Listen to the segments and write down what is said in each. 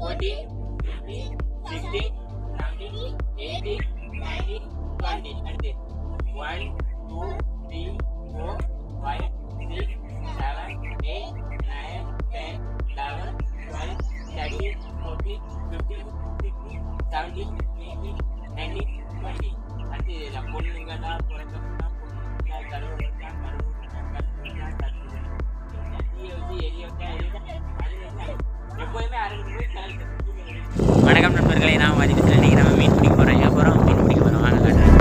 fourteen, fifteen, sixteen, seventeen, eighteen, nineteen, twenty. அடுத்து one, two, three, four, five, six, seven, eight, nine, ten, eleven, twelve, thirteen, fourteen, fifteen, sixteen, seventeen, eighteen, nineteen, twenty. அடுத்து இதுல பொண்ணுங்கெல்லாம் பிறந்தவங்கன்னா பொண்ணுங்க கருவறுத்தா கருவறுத்தா கருவறுத்தா கருவறுத்தா தீயை வச்சு எரிய வச்சா எரிய அது என்ன எப்போதுமே அறுபது போய் கலந்து வணக்கம் நண்பர்களே நான் மதிப்பத்தில் இன்றைக்கி நம்ம மீன் பிடிக்க போகிறோம் எங்கே போகிறோம் மீன் பிடிக்க போகிறோம் வாங்க காட்டுறேன்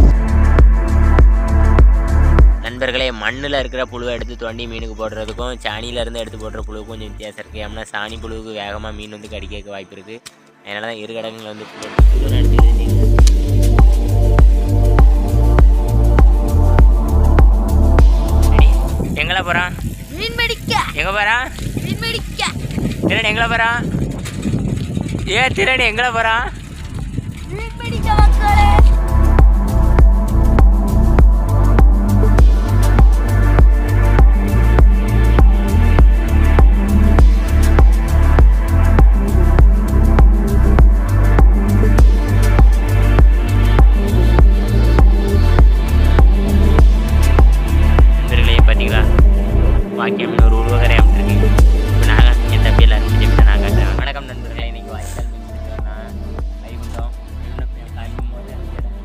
நண்பர்களே மண்ணில் இருக்கிற புழுவை எடுத்து தோண்டி மீனுக்கு போடுறதுக்கும் சாணியில இருந்து எடுத்து போடுற புழுவுக்கும் கொஞ்சம் வித்தியாசம் இருக்குது ஏன்னா சாணி புழுவுக்கு வேகமாக மீன் வந்து கடிக்க வாய்ப்பு இருக்குது அதனால தான் இரு கடங்களில் வந்து புழு புழு எடுத்துக்கிட்டு எங்கே போகிறான் மீன் பிடிக்க எங்கே போகிறான் மீன் பிடிக்க திறன் எங்கே போகிறான் ஏ திறன் எங்கே போகிறான் மீன் பிடிக்க மக்களே நண்பர்களே பார்த்தீங்களா வாக்கியம்னு ஒரு உருவகரை அமைச்சிருக்கு இப்போ நாங்கள் என் தம்பி எல்லாரும் ஜெமிட்ட நான் காட்டுறேன் வணக்கம் நண்பர்களே இன்னைக்கு வாய்க்கால் மீன் பிடிச்சோம்னா வைகுண்டம் இன்னும் காய்க்கும் போது அந்த இடம்.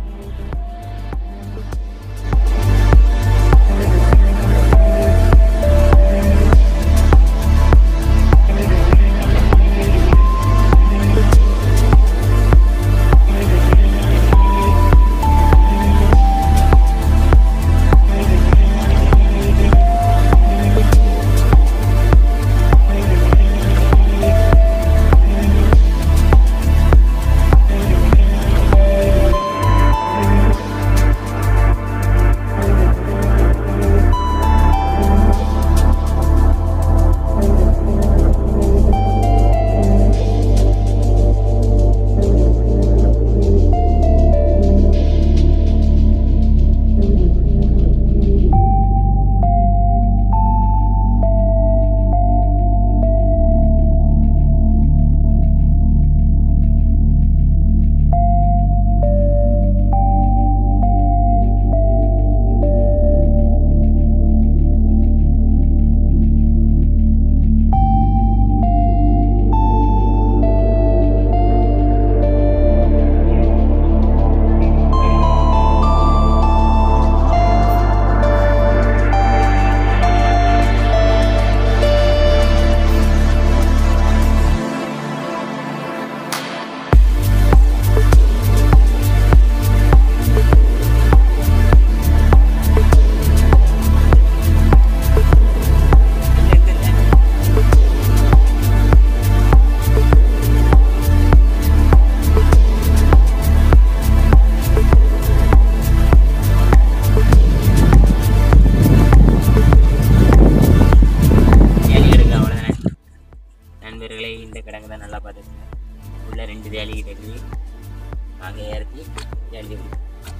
வேலி எடுங்க அவ்வளோதானே நண்பர்களே இந்த கிடங்கு தான் நல்லா பார்த்துக்கோங்க உள்ள ரெண்டு வேலி கிடக்கு வாங்க இறக்கி வேலி எடுங்க.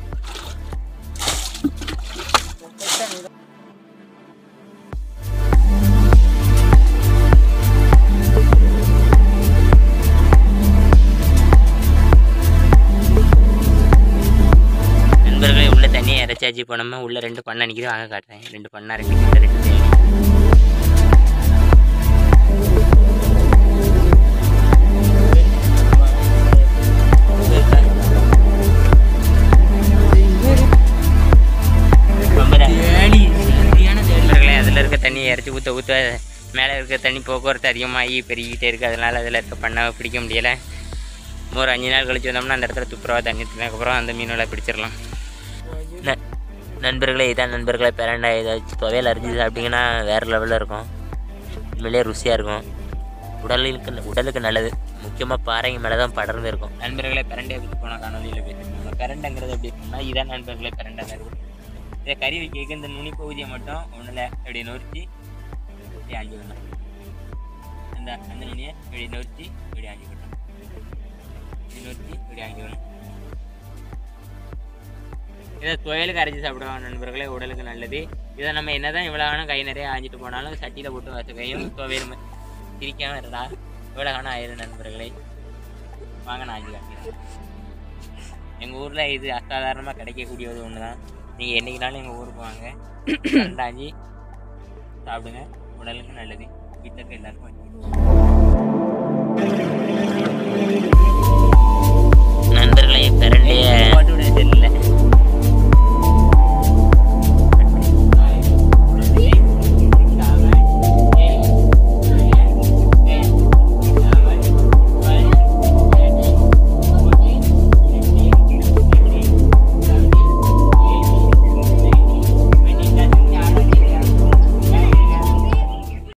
நண்பர்களே உள்ள தண்ணியை இறச்சாச்சு போனோம்னா உள்ள ரெண்டு பண்ணை நிற்கிது வாங்க காட்டுறேன் ரெண்டு பண்ணா ரெண்டு கிட்ட ரெண்டு வேலி நண்பர்களே அதில் இருக்க தண்ணியை இறச்சி ஊற்ற ஊற்ற மேலே இருக்க தண்ணி போக்குவரத்து அதிகமாகி பெருகிட்டே இருக்குது அதனால் அதில் இருக்க பண்ணை பிடிக்க முடியலை ஒரு அஞ்சு நாள் கழிச்சு வந்தோம்னா அந்த இடத்துல துப்புரவா தண்ணி ஊற்றினதுக்கப்புறம் அந்த மீன்களை பிடிச்சிடலாம் ந- நண்பர்களே இதான் நண்பர்களே பிரண்டா ஏதாச்சும் துவையல் அரிஞ்சு சாப்பிட்டீங்கன்னா வேறு லெவலில் இருக்கும் உண்மையிலேயே ருசியாக இருக்கும் உடலுக்கு உடலுக்கு நல்லது முக்கியமாக பாறைங்க மேலே தான் படர்ந்து இருக்கும் நண்பர்களே பிரண்டையை பற்றி போன காணொலியில் பேசியிருக்கோம் பிரண்டைங்கிறது எப்படி இருக்குன்னா இதான் நண்பர்களே பிரண்டைங்கிறது இதை கறி வைக்க இந்த நுனி பகுதியை மட்டும் ஒன்றில் இப்படி நொறுத்தி இப்படி ஆஞ்சி விடணும் அந்த அந்த நுனியை இப்படி நொறுத்தி இப்படி ஆஞ்சி விடணும் இப்படி நொறுத்தி இப்படி ஆஞ்சி விடணும் இதை துவையலுக்கு அரைச்சி சாப்பிடுவாங்க நண்பர்களே உடலுக்கு நல்லது இதை நம்ம என்னதான் இவ்வளோ வேணும் கை நிறைய ஆஞ்சிட்டு போனாலும் சட்டியில் போட்டு வச்சுக்கையும் துவையல் ம- பிரிக்காம இருக்கா இவ்வளோகான ஆயிரம் நண்பர்களை வாங்க நான் இது காட்டுறேன் எங்கள் ஊரில் இது அசாதாரணமாக கிடைக்கக்கூடியது ஒன்று தான் நீங்கள் என்றைக்குனாலும் எங்கள் ஊருக்கு வாங்க ரெண்டாஞ்சி சாப்பிடுங்க உடலுக்கு நல்லது வீட்டில் இருக்க எல்லாருக்கும் வைக்கணும்